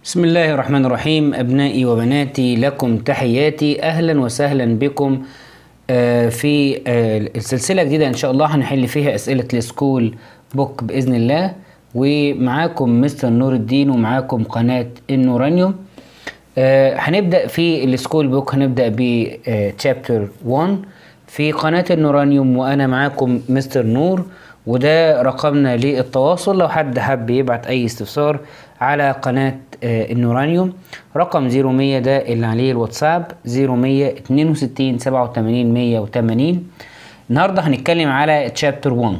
بسم الله الرحمن الرحيم أبنائي وبناتي لكم تحياتي أهلا وسهلا بكم آه، في آه، السلسلة جديدة إن شاء الله هنحل فيها أسئلة السكول بوك بإذن الله ومعاكم مستر نور الدين ومعاكم قناة النورانيوم آه، هنبدأ في السكول بوك هنبدأ بتشابتر 1 في قناة النورانيوم وأنا معاكم مستر نور وده رقمنا للتواصل لو حد حب يبعت أي استفسار على قناة آه، النورانيوم رقم 0100 ده اللي عليه الواتساب 0100 62 87 180 النهارده هنتكلم على تشابتر 1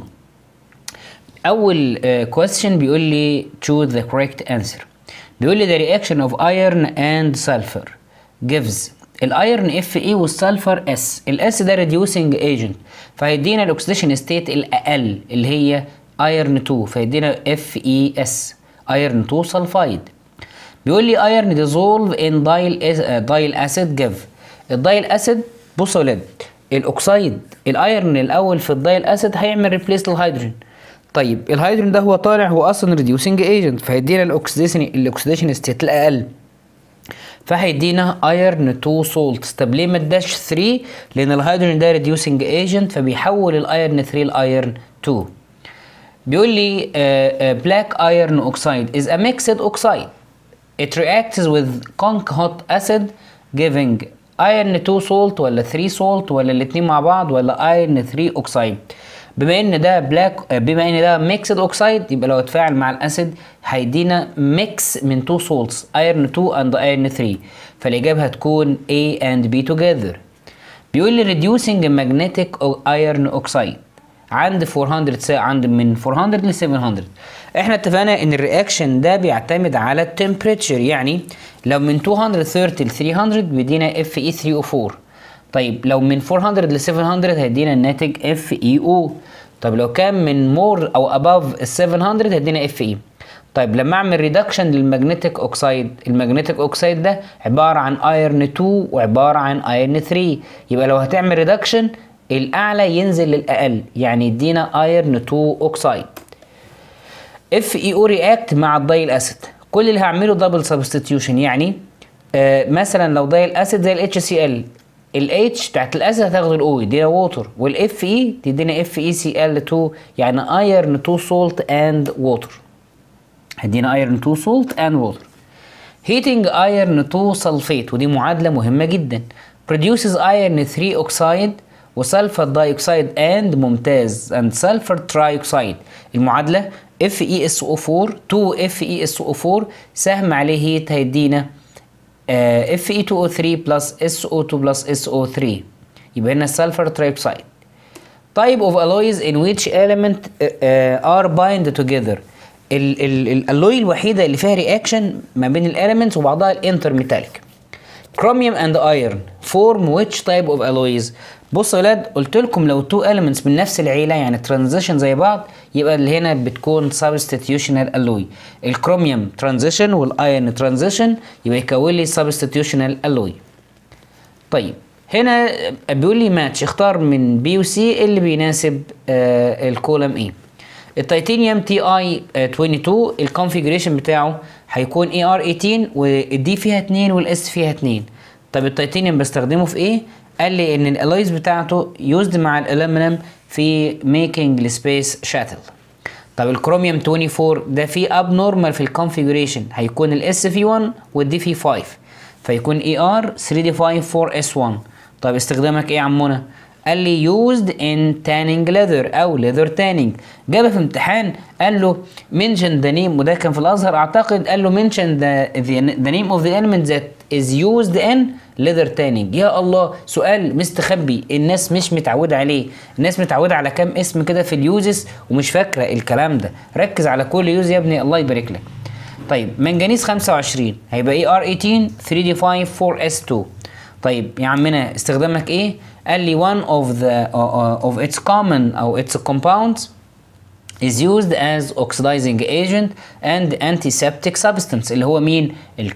اول question بيقول لي choose the correct answer بيقول لي the reaction of iron and sulfur gives الايرن اف اي والسلفر اس الاس ده reducing agent فهيدينا الاكسيديشن ستيت الاقل اللي هي ايرن 2 فيدينا اف اي اس ايرن 2 سلفايد بيقول لي ايرن ديزولف ان دايل دايل اسيد جيف الدايل اسيد بصوا يا ولاد الاكسيد الايرن الاول في الدايل اسيد هيعمل ريبليس للهيدروجين طيب الهيدروجين ده هو طالع هو اصلا ريديوسنج ايجنت فهيدينا الاكسيديشن الاكسيديشن ستيت الاقل فهيدينا ايرن 2 سولت طب ليه ما اداش 3 لان الهيدروجين ده ريديوسنج ايجنت فبيحول الايرن 3 لايرن 2 بيقول لي black iron oxide is a mixed oxide it reacts with conch hot acid giving iron 2 salt ولا 3 salt ولا الاتنين مع بعض ولا iron 3 oxide بما ان ده بلاك بما ان ده ميكسد اوكسايد يبقى لو اتفاعل مع الاسيد هيدينا ميكس من 2 سولتس ايرن 2 اند ايرن 3 فالاجابه هتكون A and B together بيقول لي reducing magnetic iron oxide عند 400 سا عند من 400 ل 700 احنا اتفقنا ان الرياكشن ده بيعتمد على التمبريتشر يعني لو من 230 ل 300 بيدينا اف اي 3 او 4 طيب لو من 400 ل 700 هيدينا الناتج اف اي او طب لو كان من مور او اباف ال 700 هيدينا اف اي طيب لما اعمل ريدكشن للمagnetic اوكسايد المagnetic اوكسايد ده عباره عن ايرن 2 وعباره عن ايرن 3 يبقى لو هتعمل ريدكشن الاعلى ينزل للاقل يعني يدينا ايرن 2 اوكسايد اف اي او رياكت مع الدايل اسيد كل اللي هعمله دبل سبستيتيوشن يعني آه مثلا لو دايل اسيد زي الاتش سي ال الاتش بتاعت الاسيد هتاخد الاو يدينا ووتر والاف اي تدينا اف اي سي ال 2 يعني ايرن 2 سولت اند ووتر هدينا ايرن 2 سولت اند ووتر هيتنج ايرن 2 سلفيت ودي معادله مهمه جدا produces iron 3 اوكسايد وسلفر دايوكسيد اند ممتاز اند سلفر ترايوكسيد المعادله اف اي اس او 4 2 اف اي اس او 4 سهم عليه هيت هيدينا اف اي 2 او 3 بلس اس او 2 بلس اس او 3 يبقى هنا سلفر ترايوكسيد type of alloys in which element uh, uh, are bind together الالوي الوحيده اللي فيها رياكشن ما بين الاليمنتس وبعضها الانتر ميتاليك chromium and iron form which type of alloys بصوا يا ولاد قلت لكم لو تو elements من نفس العيله يعني ترانزيشن زي بعض يبقى اللي هنا بتكون substitutional alloy الكروميوم ترانزيشن والايرن ترانزيشن يبقى يكون لي substitutional alloy طيب هنا بيقول لي ماتش اختار من بي وسي اللي بيناسب آه الكولم ايه التيتانيوم تي اي 22 الكونفيجريشن بتاعه هيكون اي ار 18 والدي فيها 2 والاس فيها 2 طب التيتانيوم بستخدمه في ايه قال لي ان الالايز بتاعته يوزد مع الالومنيوم في ميكينج السبيس شاتل طب الكروميوم 24 ده فيه اب نورمال في الكونفيجريشن هيكون الاس في 1 والدي في 5 فيكون اي ار 3 دي 5 4 اس 1 طب استخدامك ايه يا عمنا قال لي used in tanning leather او leather tanning جابها في امتحان قال له mention the name وده كان في الازهر اعتقد قال له mention the, the, the name of the element that is used in leather tanning يا الله سؤال مستخبي الناس مش متعوده عليه الناس متعوده على كام اسم كده في اليوزز ومش فاكره الكلام ده ركز على كل يوز يا ابني الله يبارك لك طيب منجنيز 25 هيبقى اي ار 18 3 دي 5 4 اس 2 طيب يا عمنا استخدامك ايه قال لي one of the uh, uh, of its common او its compounds is used as oxidizing agent and antiseptic substance اللي هو مين ال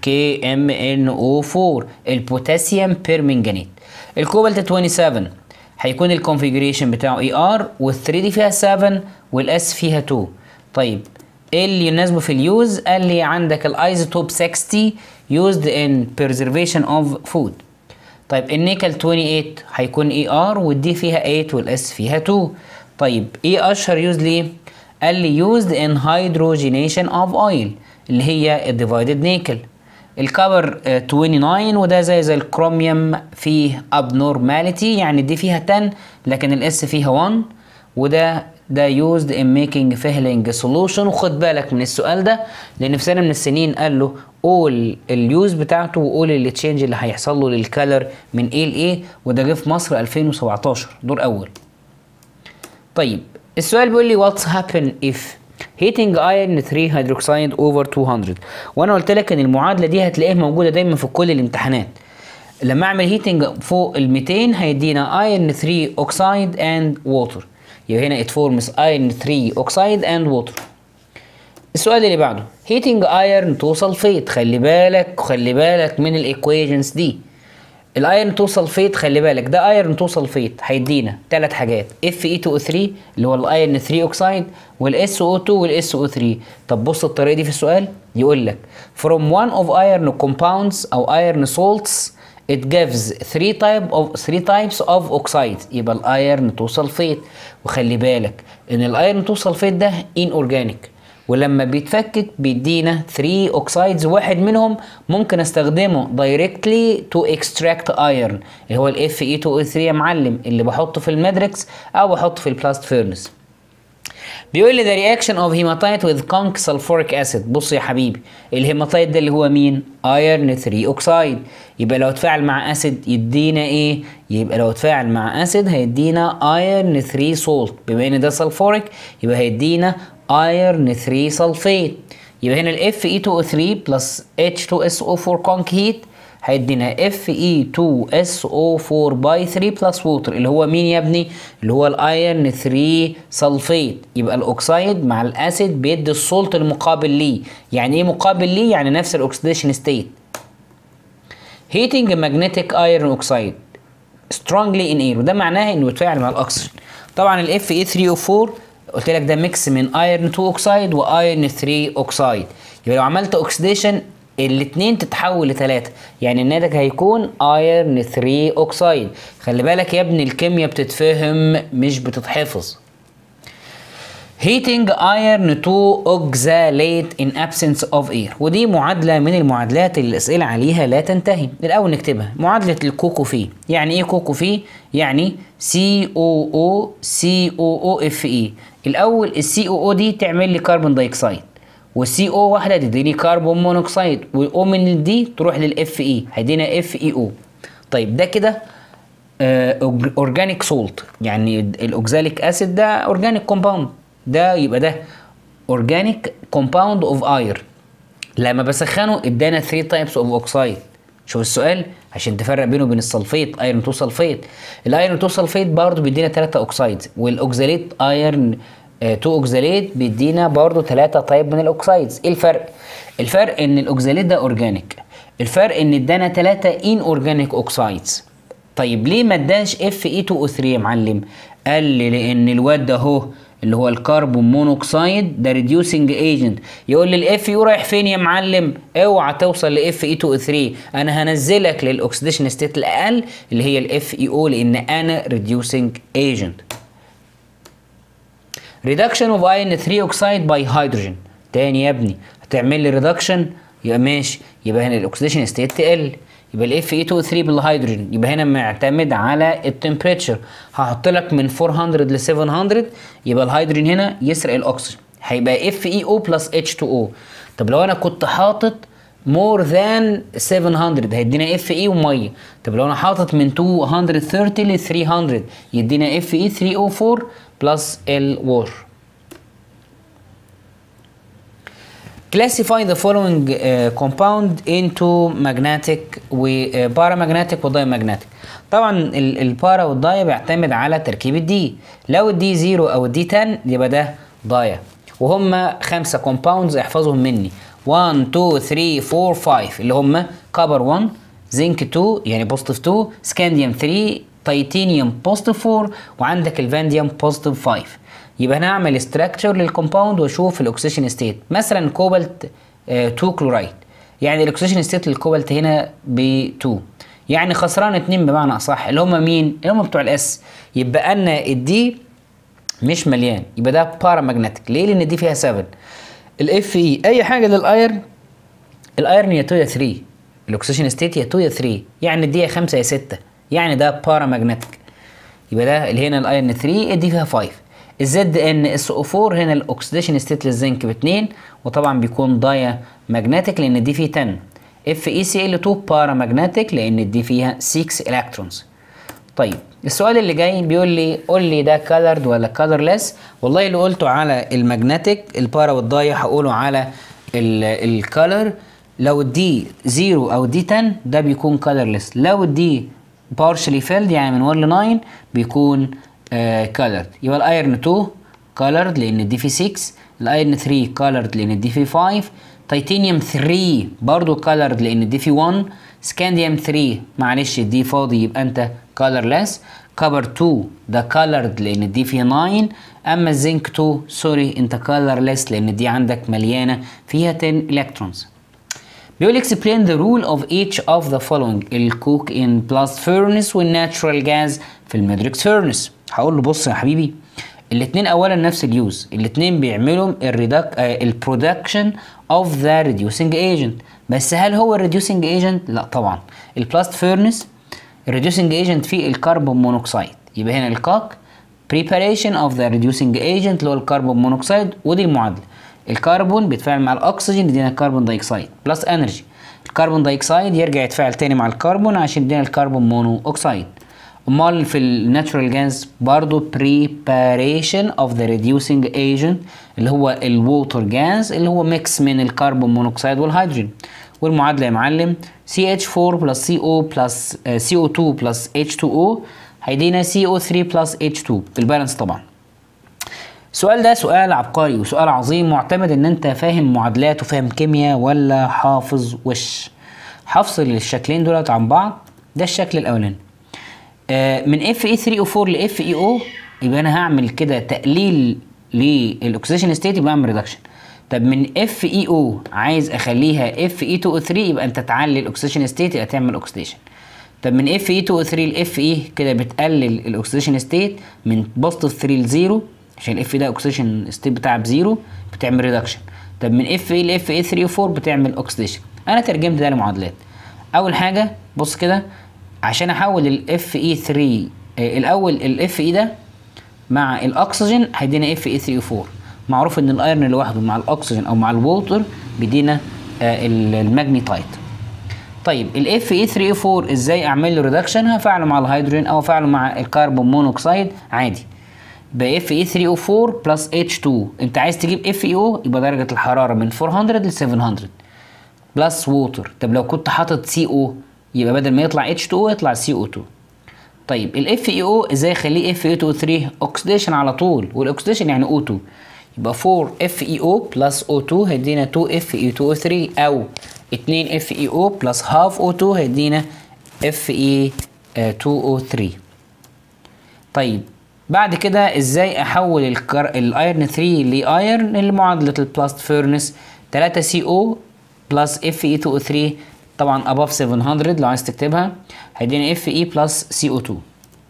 KMNO4 البوتاسيوم بيرمنجانيت الكوبالت 27 هيكون الكونفيجريشن بتاعه ER وال 3 دي فيها 7 والاس فيها 2 طيب ايه اللي يناسبه في اليوز قال لي عندك الايزوتوب 60 used in preservation of food طيب النيكل 28 هيكون اي ار والدي فيها 8 والاس فيها 2 طيب ايه اشهر يوز ليه قال لي used in hydrogenation of oil اللي هي الديفايدد نيكل الكبر 29 وده زي زي الكروميوم فيه abnormality يعني دي فيها 10 لكن الاس فيها 1 وده ده used in making فهلنج solution وخد بالك من السؤال ده لان في سنه من السنين قال له قول اليوز بتاعته وقول التشينج اللي هيحصل له للكالر من ايه لايه وده جه في مصر 2017 دور اول طيب السؤال بيقول لي what's happen if heating iron 3 hydroxide over 200 وانا قلت لك ان المعادله دي هتلاقيها موجوده دايما في كل الامتحانات لما اعمل هيتنج فوق ال 200 هيدينا iron 3 oxide and water يبقى هنا it forms iron 3 oxide and water السؤال اللي بعده heating iron to sulfate خلي بالك خلي بالك من الايكويشنز دي الايرن تو سلفيت خلي بالك ده ايرن تو سلفيت هيدينا ثلاث حاجات اف اي 2 او 3 اللي هو الايرن 3 اوكسايد والاس او 2 والاس او 3 طب بص الطريقه دي في السؤال يقول لك from one of iron compounds او iron salts it gives three type of three types of oxides يبقى الايرن تو سلفيت وخلي بالك ان الايرن تو سلفيت ده inorganic ولما بيتفكك بيدينا 3 اوكسايدز واحد منهم ممكن استخدمه دايركتلي تو اكستراكت ايرون اللي هو الاف اي 2 او 3 يا معلم اللي بحطه في المادريكس او بحطه في البلاست فيرنس بيقول لي ذا رياكشن اوف هيماتايت وذ كونك سلفوريك اسيد بص يا حبيبي الهيماتايت ده اللي هو مين ايرن 3 اوكسايد يبقى لو اتفاعل مع اسيد يدينا ايه يبقى لو اتفاعل مع اسيد هيدينا ايرن 3 سولت بما ان ده سلفوريك يبقى هيدينا ايرن 3 سلفيت يبقى هنا الاف اي 2 او 3 بلس اتش 2 اس او 4 كونك هيت هيدينا اف اي 2 اس او 4 باي 3 بلس ووتر اللي هو مين يا ابني اللي هو الايرن 3 سلفيت يبقى الاوكسايد مع الاسيد بيدي السولت المقابل ليه يعني ايه مقابل ليه يعني نفس الاكسديشن ستيت هيتنج ماجنتيك ايرون اوكسايد strongly in air وده معناه انه بيتفاعل مع الاكسجين طبعا الاف اي 3 او 4 قلت لك ده ميكس من ايرون 2 اوكسايد وايرون 3 اوكسايد يبقى لو عملت اوكسيديشن الاثنين تتحول لثلاثة يعني الناتج هيكون ايرن 3 اوكسايد خلي بالك يا ابني الكيمياء بتتفهم مش بتتحفظ heating iron to oxalate in absence of air ودي معادلة من المعادلات اللي الأسئلة عليها لا تنتهي الأول نكتبها معادلة الكوكو في يعني إيه كوكو في؟ يعني COO COOFE الأول ال COO دي تعمل لي كربون دايوكسيد والسي او واحده تديني كربون مونوكسيد والاو من دي تروح للاف اي هيدينا اف اي او طيب ده كده اورجانيك سولت يعني الاوكزاليك اسيد ده اورجانيك كومباوند ده يبقى ده اورجانيك كومباوند اوف اير لما بسخنه ادانا 3 تايبس اوف اوكسايد شوف السؤال عشان تفرق بينه وبين السلفيت ايرون تو سلفيت الايرون تو سلفيت برضه بيدينا 3 اوكسايد والاوكزاليت ايرون 2 اوكزاليت بيدينا برضو 3 تايب من الاوكسايدز ايه الفرق الفرق ان الاوكزاليت ده اورجانيك الفرق ان ادانا 3 ان اورجانيك اوكسايدز طيب ليه ما اداش اف اي 2 او 3 يا معلم قال لي لان الواد ده اهو اللي هو الكربون مونوكسيد ده ريديوسنج ايجنت يقول لي الاف يو رايح فين يا معلم اوعى توصل لاف اي 2 او 3 انا هنزلك للاكسديشن ستيت الاقل اللي هي الاف اي او لان انا ريديوسنج ايجنت reduction of iron 3 oxide by hydrogen تاني يا ابني هتعمل لي reduction يبقى ماشي يبقى هنا الاكسديشن ستيت تقل يبقى الاف اي 2 3 بالهيدروجين يبقى هنا معتمد على التمبريتشر هحط لك من 400 ل 700 يبقى الهيدروجين هنا يسرق الاكسجين هيبقى اف اي او بلس اتش 2 او طب لو انا كنت حاطط مور ذان 700 هيدينا اف اي وميه طب لو انا حاطط من 230 ل 300 يدينا اف اي 3 او 4 بلس الوور Classify the following uh, compound into magnetic و uh, paramagnetic و diamagnetic. طبعا البارا والدايا بيعتمد على تركيب الدي. لو الدي 0 او الدي 10 يبقى ده دايا. وهم خمسه كومباوندز احفظهم مني. 1 2 3 4 5 اللي هم كبر 1 زنك 2 يعني بوزيتيف 2 سكانديوم 3 تيتانيوم بوزيتيف 4 وعندك الفانديوم بوزيتيف 5 يبقى انا هعمل ستراكشر للكومباوند واشوف الاكسجين ستيت مثلا كوبالت 2 كلورايد يعني الاكسجين ستيت للكوبالت هنا ب 2 يعني خسران اتنين بمعنى اصح اللي هم مين اللي هم بتوع الاس يبقى ان الدي مش مليان يبقى ده بارامagnetic ليه لان دي فيها 7 الاف اي اي حاجه للايرن الايرن يا 2 يا 3 الاكسجين ستيت يا 2 يا 3 يعني دي يا 5 يا 6 يعني ده بارامagnetic يبقى ده اللي هنا الايرن 3 دي فيها 5 الزد ان اس او 4 هنا الاكسديشن ستيت للزنك ب 2 وطبعا بيكون دايا ماجنتيك لان دي فيه 10 اف اي سي ال 2 بارامagnetic لان دي فيها 6 الكترونز طيب السؤال اللي جاي بيقول لي قول لي ده كالرد ولا كالرلس والله اللي قلته على الماجنتيك البارا والضايع هقوله على الكالر لو دي 0 او دي 10 ده بيكون كالرلس لو دي partially filled يعني من 1 ل 9 بيكون كالرد يبقى الايرن 2 كالرد لان دي فيه 6 الايرن 3 كالرد لان دي فيه 5 تيتانيوم 3 برضو كالرد لان دي فيه 1 سكانديوم 3 معلش دي فاضي يبقى انت colorless كبر 2 ده colored لان دي فيه 9 اما الزنك 2 سوري انت colorless لان دي عندك مليانه فيها 10 electrons بيقول explain the rule of each of the following الكوك in blast furnace والناتشورال جاز في الميدريكس furnace هقول له بص يا حبيبي الاثنين اولا نفس اليوز الاثنين بيعملوا الريدك البرودكشن اوف ذا ريديوسنج ايجنت بس هل هو الريديوسنج ايجنت لا طبعا البلاست فيرنس الريديوسنج ايجنت فيه الكربون مونوكسيد يبقى هنا الكاك preparation of the reducing agent اللي هو الكربون مونوكسيد ودي المعادله الكربون بيتفاعل مع الاكسجين يدينا الكربون دايوكسيد بلس انرجي الكربون دايوكسيد يرجع يتفاعل تاني مع الكربون عشان يدينا الكربون مونو اوكسيد امال في الناتشورال جاز برضو preparation of the reducing agent اللي هو الووتر جاز اللي هو ميكس من الكربون مونوكسيد والهيدروجين والمعادله يا معلم CH4 بلس CO بلس CO2 بلس H2O هيدينا CO3 بلس H2 بالبالانس طبعا السؤال ده سؤال عبقري وسؤال عظيم معتمد ان انت فاهم معادلات وفاهم كيمياء ولا حافظ وش هفصل الشكلين دولت عن بعض ده الشكل الاولاني آه من Fe3O4 ل FeO يبقى انا هعمل كده تقليل للاكسجين ستيت يبقى اعمل ريدكشن طب من FeO عايز اخليها Fe2O3 يبقى انت تعلي الاكسجين ستيت يبقى تعمل اوكسيديشن طب من Fe2O3 ل Fe كده بتقلل الاكسجين ستيت من بوزيتيف 3 ل 0 عشان الاف ده اوكسيديشن ستيت بتاعها بزيرو بتعمل ريدكشن طب من اف اي لاف اي 3 و4 بتعمل اوكسيديشن انا ترجمت ده لمعادلات اول حاجه بص كده عشان احول الاف اي 3 آه الاول الاف اي ده مع الاكسجين هيدينا اف اي 3 و4 معروف ان الايرن لوحده مع الاكسجين او مع الووتر بيدينا آه الماجنيتايت طيب الاف اي 3 و4 ازاي اعمل له ريدكشن هفعله مع الهيدروجين او افعله مع الكربون مونوكسيد عادي يبقى اف اي 3 او 4 بلس اتش 2 انت عايز تجيب اف اي او يبقى درجه الحراره من 400 ل 700 بلس ووتر طب لو كنت حاطط سي او يبقى بدل ما يطلع اتش 2 يطلع سي او 2 طيب الاف اي او ازاي اخليه اف اي 2 3 اوكسيديشن على طول والاكسيديشن يعني او 2 يبقى 4 اف اي او بلس او 2 هيدينا 2 اف اي 2 3 او 2 اف اي او بلس هاف او 2 هيدينا اف اي 2 او 3 طيب بعد كده ازاي احول الكر... الايرن 3 لايرن لمعادله البلاست فيرنس 3 سي او بلس اف اي 2 او 3 طبعا اباف 700 لو عايز تكتبها هيدينا اف اي بلس سي او 2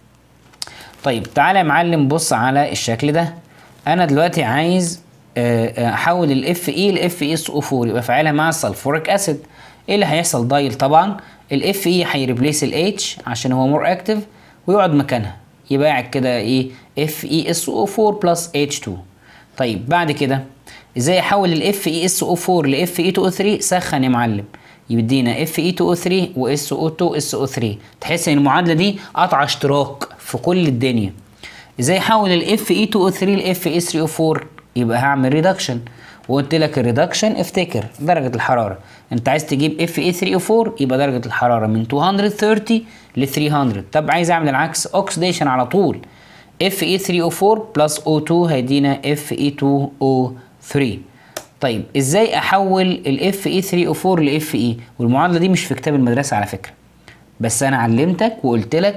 طيب تعالى يا معلم بص على الشكل ده انا دلوقتي عايز احول الاف اي لاف اي اس او 4 يبقى فاعلها مع السلفوريك اسيد ايه اللي هيحصل دايل طبعا الاف اي هيريبليس الاتش عشان هو مور اكتف ويقعد مكانها يبقى قاعد كده ايه اف اي اس او 4 بلس اتش 2 طيب بعد كده ازاي احول الاف اي اس او 4 لاف اي 2 او 3 سخن يا معلم يدينا اف اي 2 او 3 واس او 2 اس او 3 تحس ان المعادله دي قطع اشتراك في كل الدنيا ازاي احول الاف اي 2 او 3 لاف اي 3 او 4 يبقى هعمل ريدكشن وقلت لك الريدكشن افتكر درجه الحراره انت عايز تجيب اف اي 3 او 4 يبقى درجه الحراره من 230 ل 300 طب عايز اعمل العكس اوكسيديشن على طول اف اي 3 او 4 بلس او 2 هيدينا اف اي 2 او 3 طيب ازاي احول الاف اي 3 او 4 لاف اي والمعادله دي مش في كتاب المدرسه على فكره بس انا علمتك وقلت لك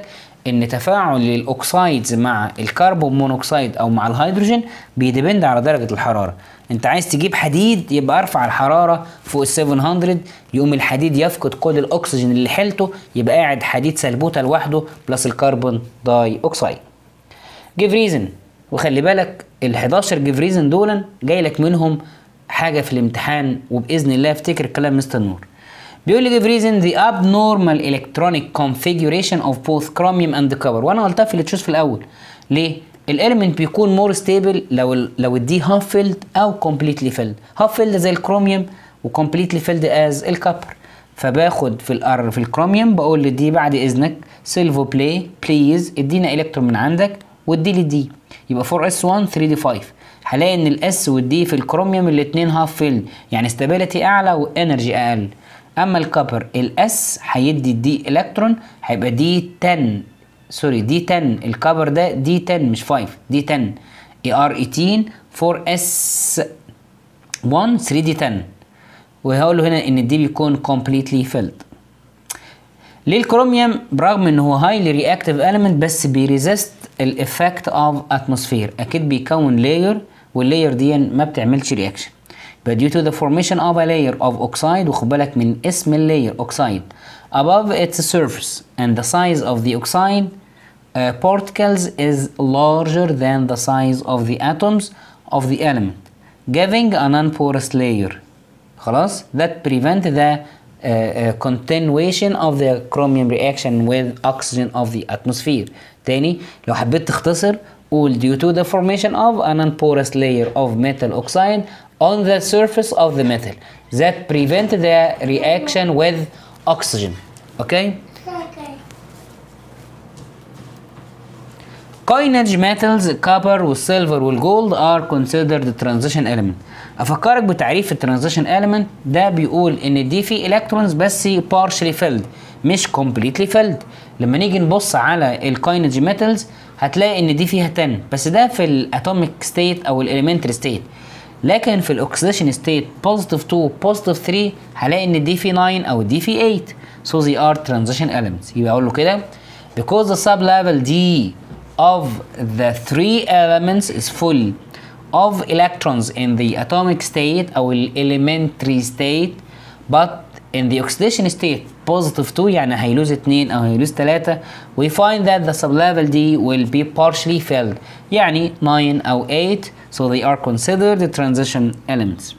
ان تفاعل الاوكسايدز مع الكربون مونوكسيد او مع الهيدروجين بيديبند على درجه الحراره انت عايز تجيب حديد يبقى ارفع الحراره فوق ال 700 يقوم الحديد يفقد كل الاكسجين اللي حيلته يبقى قاعد حديد سلبوته لوحده بلس الكربون داي اوكسايد جيف ريزن وخلي بالك ال 11 جيف ريزن دول جاي لك منهم حاجه في الامتحان وباذن الله افتكر كلام مستر نور بيقول لي give reason the abnormal electronic configuration of both chromium and copper وانا قلتها في التشوز في الاول ليه الاليمنت بيكون مور ستيبل لو ال لو الدي هاف فيلد او كومبليتلي فيلد هاف فيلد زي الكروميوم وكومبليتلي فيلد از الكبر فباخد في الار في الكروميوم بقول للدي بعد اذنك سيلفو بلاي بليز ادينا الكترون من عندك وادي لي دي يبقى 4 اس 1 3 دي 5 هلاقي ان الاس والدي في الكروميوم الاثنين هاف فيلد يعني استابيليتي اعلى وانرجي اقل اما الكبر الاس هيدي الدي الكترون هيبقى دي 10 سوري دي 10 الكبر ده دي 10 مش 5 دي 10 اي ار 18 4 اس 1 3 دي 10 وهقول له هنا ان الدي بيكون كومبليتلي فيلد ليه الكروميوم برغم ان هو هايلي رياكتيف element بس بيريزست الافكت اوف اتموسفير اكيد بيكون لاير واللاير دي ما بتعملش رياكشن but due to the formation of a layer of oxide وخد بالك من اسم اللاير oxide above its surface and the size of the oxide uh, particles is larger than the size of the atoms of the element giving a non-porous layer خلاص that prevent the uh, uh, continuation of the chromium reaction with oxygen of the atmosphere تاني لو حبيت تختصر قول due to the formation of a non-porous layer of metal oxide on the surface of the metal that prevent the reaction with oxygen okay coinage metals copper والسيلفر والجولد are considered transition element افكرك بتعريف الترانزيشن element ده بيقول ان دي فيه الكترونز بس partially filled مش completely filled لما نيجي نبص على الكاينج ميتالز هتلاقي ان دي فيها 10 بس ده في الاتوميك ستيت او الاليمنتري ستيت لكن في الاكسيديشن ستيت بوزيتيف 2 بوزيتيف 3 هلاقي ان دي في 9 او دي في 8 so they are transition elements يبقى اقول له كده because the sub level D of the three elements is full of electrons in the atomic state او ال elementary state but in the oxidation state positive 2 يعني هيلوز 2 او هيلوز 3 we find that the sublevel D will be partially filled يعني 9 او 8 so they are considered transition elements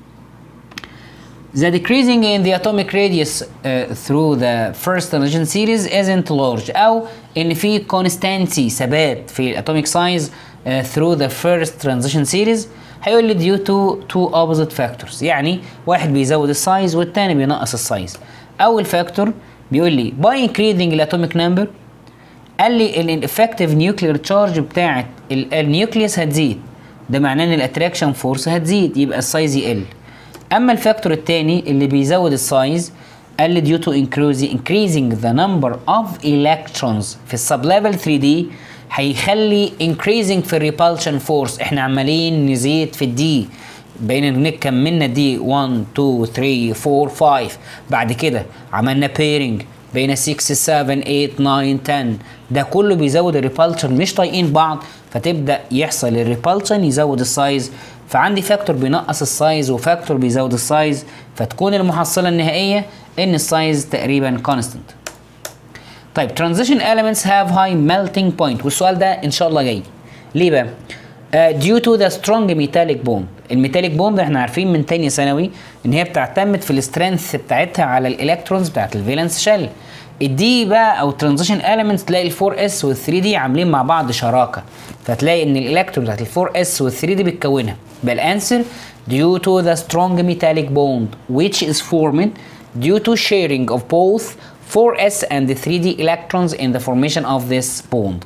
The decreasing in the atomic radius uh, through the first transition series isn't large أو إن في constancy ثبات في الatomic size uh, through the first transition series هيقول لي due to two opposite factors يعني واحد بيزود السايز والتاني بينقص السايز أول فاكتور بيقول لي by increasing الatomic number قال لي الافكتيف نيوكلير تشارج بتاعت النيوكليوس هتزيد ده معناه ان الاتراكشن فورس هتزيد يبقى السايز يقل اما الفاكتور الثاني اللي بيزود السايز قال لي due to increasing, increasing the number of electrons في السب ليفل 3 دي هيخلي increasing في الريبالشن فورس احنا عمالين نزيد في الدي بقينا كملنا دي 1 2 3 4 5 بعد كده عملنا بيرنج بين 6 7 8 9 10 ده كله بيزود الريبالشن مش طايقين بعض فتبدا يحصل الريبالشن يزود السايز فعندي فاكتور بينقص السايز وفاكتور بيزود السايز فتكون المحصله النهائيه ان السايز تقريبا كونستنت طيب transition elements have high melting point والسؤال ده ان شاء الله جاي ليه بقى uh, due to the strong metallic bond الميتاليك بوند احنا عارفين من تانية ثانوي ان هي بتعتمد في السترينث بتاعتها على الالكترونز بتاعت الفالنس شيل الدي بقى او ترانزيشن اليمنتس تلاقي ال4 اس وال3 دي عاملين مع بعض شراكه فتلاقي ان الالكترون بتاعت ال4 اس وال3 دي بتكونها يبقى الانسر due to the strong metallic bond which is formed due to sharing of both 4s and 3d electrons in the formation of this bond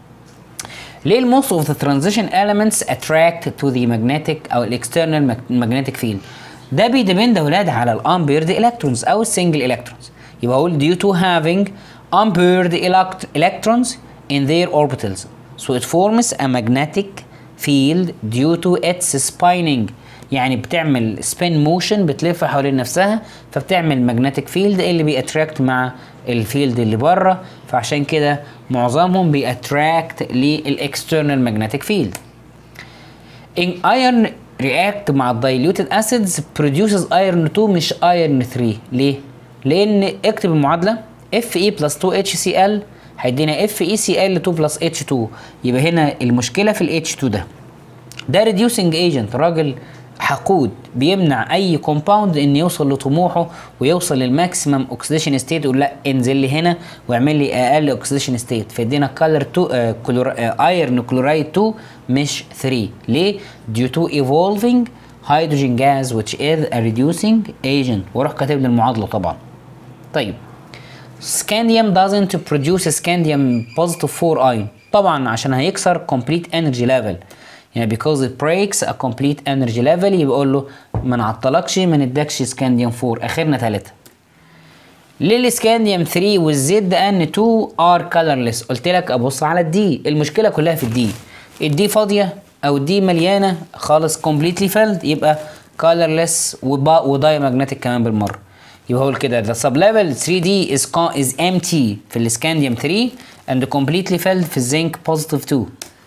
ليه most of the transition elements attract to the magnetic او external magnetic field ده بيدبند يا ولاد على الامبيرد electrons او السنجل electrons يبقى اقول due to having unpaired electrons in their orbitals so it forms a magnetic field due to its spinning يعني بتعمل spin motion بتلف حوالين نفسها فبتعمل magnetic field اللي بيأتراكت مع الفيلد اللي بره فعشان كده معظمهم بيأتراكت للاكسترنال ماجنتيك فيلد in iron react مع diluted acids produces iron 2 مش iron 3 ليه؟ لأن اكتب المعادلة Fe plus 2 HCl هيدينا FeCl 2 plus H2 يبقى هنا المشكلة في ال H2 ده ده reducing agent راجل حقود بيمنع اي كومباوند ان يوصل لطموحه ويوصل للماكسيمم اوكسيديشن ستيت يقول لا انزل لي هنا واعمل لي اقل اوكسيديشن ستيت فيدينا كلر 2 كلور ايرن كلورايد 2 مش 3 ليه due to evolving hydrogen gas which is a reducing agent واروح كاتب لي المعادله طبعا طيب scandium doesn't produce scandium positive 4 ion طبعا عشان هيكسر complete energy level يعني because it breaks a complete energy level يبقى اقول له ما نعطلكش ما ندكش سكانديوم 4 اخرنا 3 ليه السكانديوم 3 والزد ان 2 ار colorless قلت لك ابص على الدي المشكله كلها في الدي الدي فاضيه او الدي مليانه خالص completely filled يبقى colorless ودايمagnetic كمان بالمره يبقى هقول كده the sublevel 3D is is empty في السكانديوم 3 and completely filled في الزنك positive 2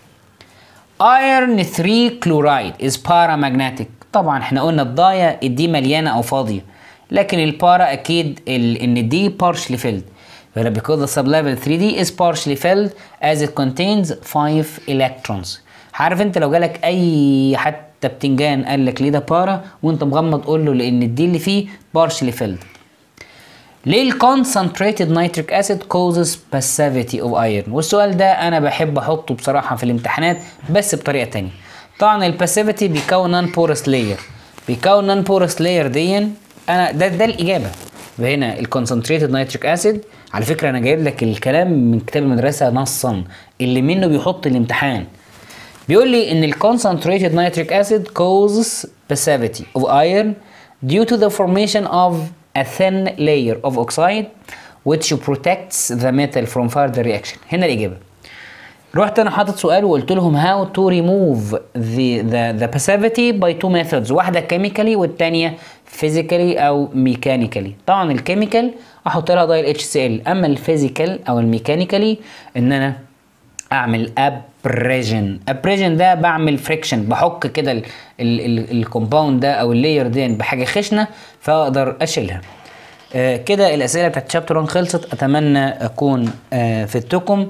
iron 3 chloride is paramagnetic طبعا احنا قلنا الضاية الدي مليانة او فاضية لكن البارا اكيد ال ان الدي partially filled فهنا because the sublevel 3D is partially filled as it contains 5 electrons عارف انت لو جالك اي حتى بتنجان قال لك ليه ده بارا وانت مغمض قول له لان الدي اللي فيه partially filled ليه الكونسنتريتد نيتريك اسيد causes passivity of iron والسؤال ده انا بحب احطه بصراحه في الامتحانات بس بطريقه تانية طبعا الباسيفيتي بيكون نون بورس لاير بيكون نون بورس لاير دي انا ده ده الاجابه هنا الكونسنتريتد نيتريك اسيد على فكره انا جايب لك الكلام من كتاب المدرسه نصا اللي منه بيحط الامتحان بيقول لي ان الكونسنتريتد نيتريك اسيد causes passivity of iron due to the formation of a thin layer of oxide which protects the metal from further reaction هنا الإجابة رحت أنا حاطط سؤال وقلت لهم how to remove the, the, the passivity by two methods واحدة chemically والتانية physically أو mechanically طبعا الكيميكال أحط لها ضايل HCl أما الفيزيكال أو الميكانيكالي إن أنا أعمل ابريجن ابريجن ده بعمل فريكشن بحك كده الكومباوند ده او اللاير دي بحاجه خشنه فاقدر اشيلها آه كده الاسئله بتاعت شابتر 1 خلصت اتمنى اكون آه فدتكم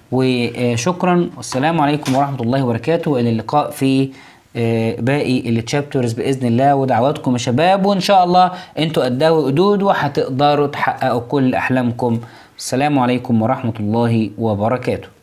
وشكرا والسلام عليكم ورحمه الله وبركاته والى اللقاء في آه باقي التشابترز باذن الله ودعواتكم يا شباب وان شاء الله انتوا قداوا قدود وهتقدروا تحققوا كل احلامكم السلام عليكم ورحمه الله وبركاته